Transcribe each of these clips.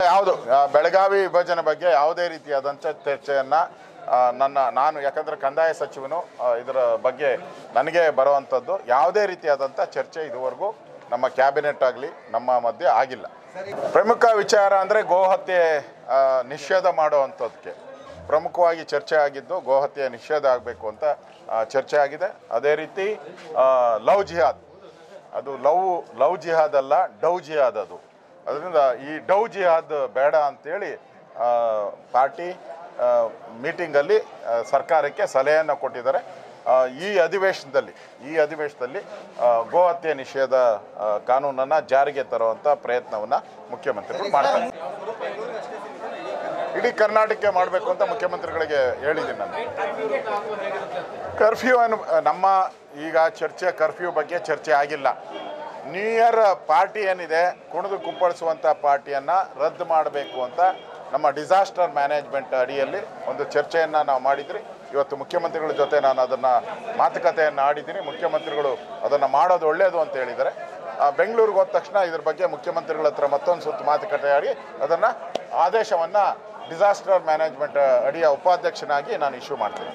ಯಾವುದು ಆ, ಬೆಳಗಾವಿ ವಿಭಜನೆ ಬಗ್ಗೆ ಯಾವುದೇ ರೀತಿಯಾದಂಥ ಚರ್ಚೆಯನ್ನು ನನ್ನ ನಾನು ಯಾಕಂದರೆ ಕಂದಾಯ ಸಚಿವನು ಆ, ಇದರ ಬಗ್ಗೆ ನನಗೆ ಬರುವಂಥದ್ದು ಯಾವುದೇ ರೀತಿಯಾದಂಥ ಚರ್ಚೆ ಇದುವರೆಗೂ ನಮ್ಮ ಕ್ಯಾಬಿನೆಟ್ ಆಗಲಿ ನಮ್ಮ ಮಧ್ಯೆ ಆಗಿಲ್ಲ ಪ್ರಮುಖ ವಿಚಾರ ಅಂದರೆ ಗೋಹತ್ಯೆ ಆ, ನಿಷೇಧ ಮಾಡುವಂಥದ್ದಕ್ಕೆ ಪ್ರಮುಖವಾಗಿ ಚರ್ಚೆ ಆಗಿದ್ದು ಗೋಹತ್ಯೆ ನಿಷೇಧ ಆಗಬೇಕು ಅಂತ ಆ, ಚರ್ಚೆ ಆಗಿದೆ ಅದೇ ರೀತಿ ಆ, ಲವ್ ಜಿಹಾದ್ ಅದು ಲವ್ ಲವ್ ಜಿಹಾದ್ ಅಲ್ಲ ಡವ್ ಜಿಹಾದ್ ಅದು ಅದರಿಂದ ಈ ಡವ್ ಜಿಹಾದ್ ಬೇಡ ಅಂತೇಳಿ ಆ, ಪಾರ್ಟಿ ಆ, ಮೀಟಿಂಗಲ್ಲಿ ಆ, ಸರ್ಕಾರಕ್ಕೆ ಸಲಹೆಯನ್ನು ಕೊಟ್ಟಿದ್ದಾರೆ ಆ, ಈ ಅಧಿವೇಶನದಲ್ಲಿ ಈ ಅಧಿವೇಶನದಲ್ಲಿ ಆ, ಗೋಹತ್ಯೆ ನಿಷೇಧ ಆ, ಕಾನೂನನ್ನು ಜಾರಿಗೆ ತರುವಂಥ ಪ್ರಯತ್ನವನ್ನು ಮುಖ್ಯಮಂತ್ರಿಗಳು ಮಾಡ್ತಾರೆ ಇಡೀ ಕರ್ನಾಟಕಕ್ಕೆ ಮಾಡಬೇಕು ಅಂತ ಮುಖ್ಯಮಂತ್ರಿಗಳಿಗೆ ಹೇಳಿದ್ದೀನಿ ನಾನು ಕರ್ಫ್ಯೂ ಅನ್ನು ನಮ್ಮ ಈಗ ಚರ್ಚೆ ಕರ್ಫ್ಯೂ ಬಗ್ಗೆ ಚರ್ಚೆ ಆಗಿಲ್ಲ ನ್ಯೂ ಇಯರ್ ಪಾರ್ಟಿ ಏನಿದೆ ಕುಣಿದು ಕುಪ್ಪಳಿಸುವಂಥ ಪಾರ್ಟಿಯನ್ನು ರದ್ದು ಮಾಡಬೇಕು ಅಂತ ನಮ್ಮ ಡಿಸಾಸ್ಟರ್ ಮ್ಯಾನೇಜ್ಮೆಂಟ್ ಅಡಿಯಲ್ಲಿ ಒಂದು ಚರ್ಚೆಯನ್ನು ನಾವು ಮಾಡಿದ್ರಿ ಇವತ್ತು ಮುಖ್ಯಮಂತ್ರಿಗಳ ಜೊತೆ ನಾನು ಅದನ್ನು ಮಾತುಕತೆಯನ್ನು ಆಡಿದ್ದೀನಿ ಮುಖ್ಯಮಂತ್ರಿಗಳು ಅದನ್ನು ಮಾಡೋದು ಒಳ್ಳೆಯದು ಅಂತ ಹೇಳಿದ್ದಾರೆ ಆ, ಬೆಂಗಳೂರಿಗೆ ಹೋದ ತಕ್ಷಣ ಇದ್ರ ಬಗ್ಗೆ ಮುಖ್ಯಮಂತ್ರಿಗಳ ಹತ್ರ ಮತ್ತೊಂದು ಸುತ್ತು ಮಾತುಕತೆ ಆಡಿ ಅದನ್ನು ಆದೇಶವನ್ನು ಡಿಸಾಸ್ಟರ್ ಮ್ಯಾನೇಜ್ಮೆಂಟ್ ಅಡಿಯ ಉಪಾಧ್ಯಕ್ಷನಾಗಿ ನಾನು ಇಶ್ಯೂ ಮಾಡ್ತೀನಿ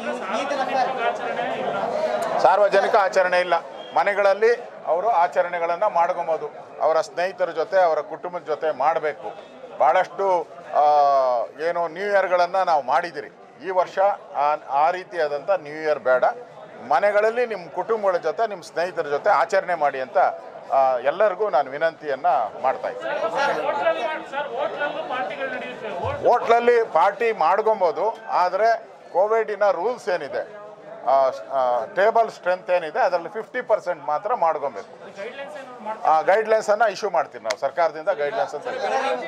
ಸಾರ್ವಜನಿಕ ಆಚರಣೆ ಇಲ್ಲ ಮನೆಗಳಲ್ಲಿ ಅವರು ಆಚರಣೆಗಳನ್ನು ಮಾಡ್ಕೊಬೋದು ಅವರ ಸ್ನೇಹಿತರ ಜೊತೆ ಅವರ ಕುಟುಂಬದ ಜೊತೆ ಮಾಡಬೇಕು ಭಾಳಷ್ಟು ಆ, ಏನು ನ್ಯೂ ಇಯರ್ಗಳನ್ನು ನಾವು ಮಾಡಿದಿರಿ ಈ ವರ್ಷ ಆ ಆ ರೀತಿಯಾದಂಥ ನ್ಯೂ ಇಯರ್ ಬೇಡ ಮನೆಗಳಲ್ಲಿ ನಿಮ್ಮ ಕುಟುಂಬಗಳ ಜೊತೆ ನಿಮ್ಮ ಸ್ನೇಹಿತರ ಜೊತೆ ಆಚರಣೆ ಮಾಡಿ ಅಂತ ಆ, ಎಲ್ಲರಿಗೂ ನಾನು ವಿನಂತಿಯನ್ನು ಮಾಡ್ತಾ ಇದ್ದೀನಿ ಹೋಟ್ಲಲ್ಲಿ ಸರ್ ಹೋಟ್ಲಲ್ಲೂ ಪಾರ್ಟಿಗಳು ನಡೆಯುತ್ತೆ ಹೋಟ್ ಹೋಟ್ಲಲ್ಲಿ ಪಾರ್ಟಿ ಮಾಡ್ಕೊಬೋದು ಆದರೆ ಕೋವಿಡಿನ ರೂಲ್ಸ್ ಏನಿದೆ ಟೇಬಲ್ ಸ್ಟ್ರೆಂತ್ ಏನಿದೆ ಅದರಲ್ಲಿ ಫಿಫ್ಟಿ ಪರ್ಸೆಂಟ್ ಮಾತ್ರ ಮಾಡ್ಕೊಬೇಕು ಗೈಡ್ಲೈನ್ಸ್ ಏನಾದ್ರು ಮಾಡ್ತಾರೆ ಗೈಡ್ಲೈನ್ಸನ್ನು ಇಶ್ಯೂ ಮಾಡ್ತೀವಿ ನಾವು ಸರ್ಕಾರದಿಂದ ಗೈಡ್ಲೈನ್ಸ್ ಅಂತ